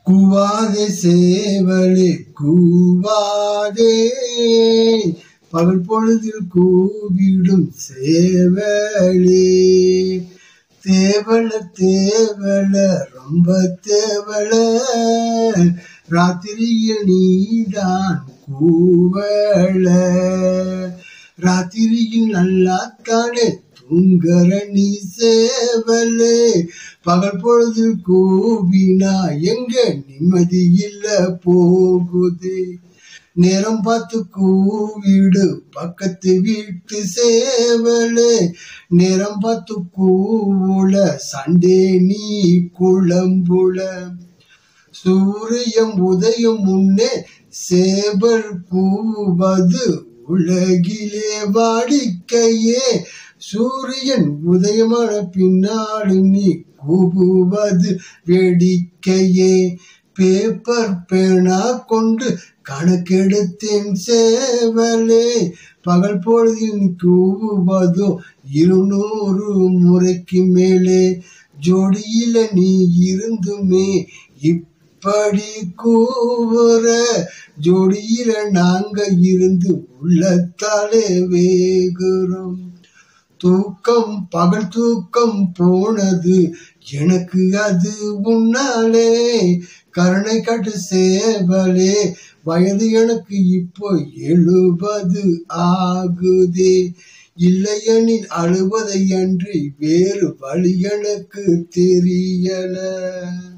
கூவாதே சேவலே கூவாதே பகல் பொழுதில் கூவிடும் சேவலே தேவல தேவல ரொம்ப தேவல ராத்திரியில் நீதான் கூவல ராத்திரியில் நல்லாத்தானே தூங்கற நீ சேவலே பகல் பொழுதில் கூவினா எங்க நிம்மதி இல்ல போகுது நேரம் பார்த்து கூவிடு பக்கத்து வீட்டு சேவலே நேரம் பார்த்து கூவுல சண்டே நீ குழம்புல சூரியன் உதயம் முன்னே சேவல் கூவது உலகிலே வாடிக்கையே சூரியன் உதயமான பின்னாடி நீ கூவுவது வேடிக்கையே பேப்பர் பேனா கொண்டு கணக்கெடுத்தேன் சேவலே பகல் பொழுதில் கூவுவதோ இருநூறு முறைக்கு மேலே ஜோடியில நீ இருந்துமே இப்படி கூவுற ஜோடியில நாங்க இருந்து உள்ளத்தாலே வேகுறோம் தூக்கம் பகல் தூக்கம் போனது எனக்கு அது உன்னாலே கருணை காட்டு சேவலே வயது எனக்கு இப்போ எழுபது ஆகுதே இல்லையெனில் அழுவதை அன்றி வேறு வழி எனக்கு தெரியல